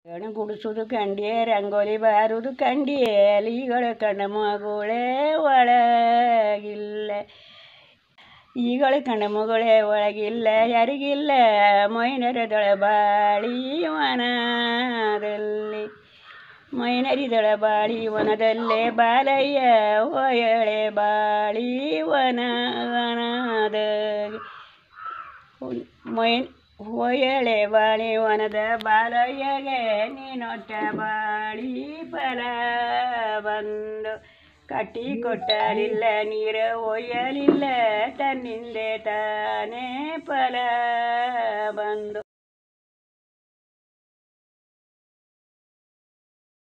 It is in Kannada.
ಗಣು ಗುಡಿಸೋದು ಕಂಡಿಯೇ ರಂಗೋಲಿ ಬಾರುದು ಕಂಡಿಯೇ ಅಲಿಗಳ ಕಣ್ಣ ಮಗುಳೇ ಒಳಗಿಲ್ಲ ಈಗಳ ಕಣ್ಣ ಮಗಳೇ ಒಳಗಿಲ್ಲ ಯಾರಿಗಿಲ್ಲ ಮೈನರದೊಳ ಬಾಳಿ ವನದಲ್ಲಿ ಮೈನರಿದಳ ಬಾಳಿ ವನದಲ್ಲೇ ಬಾಲಯ್ಯ ಹೊಯಳೆ ಬಾಳಿ ವನ ವನದ ಮೈನ್ ಹೊಯಳೆ ಬಾಳಿ ವನದ ಬಾಲಯ್ಯಗೆ ನೀನೊಟ್ಟ ಬಾಳಿ ಫಲ ಬಂದು ಕಟ್ಟಿ ಕೊಟ್ಟಲಿಲ್ಲ ನೀರ ಒಯ್ಯಲಿಲ್ಲ ತನ್ನಿಂದೆ ತಾನೇ ಫಲ ಬಂದು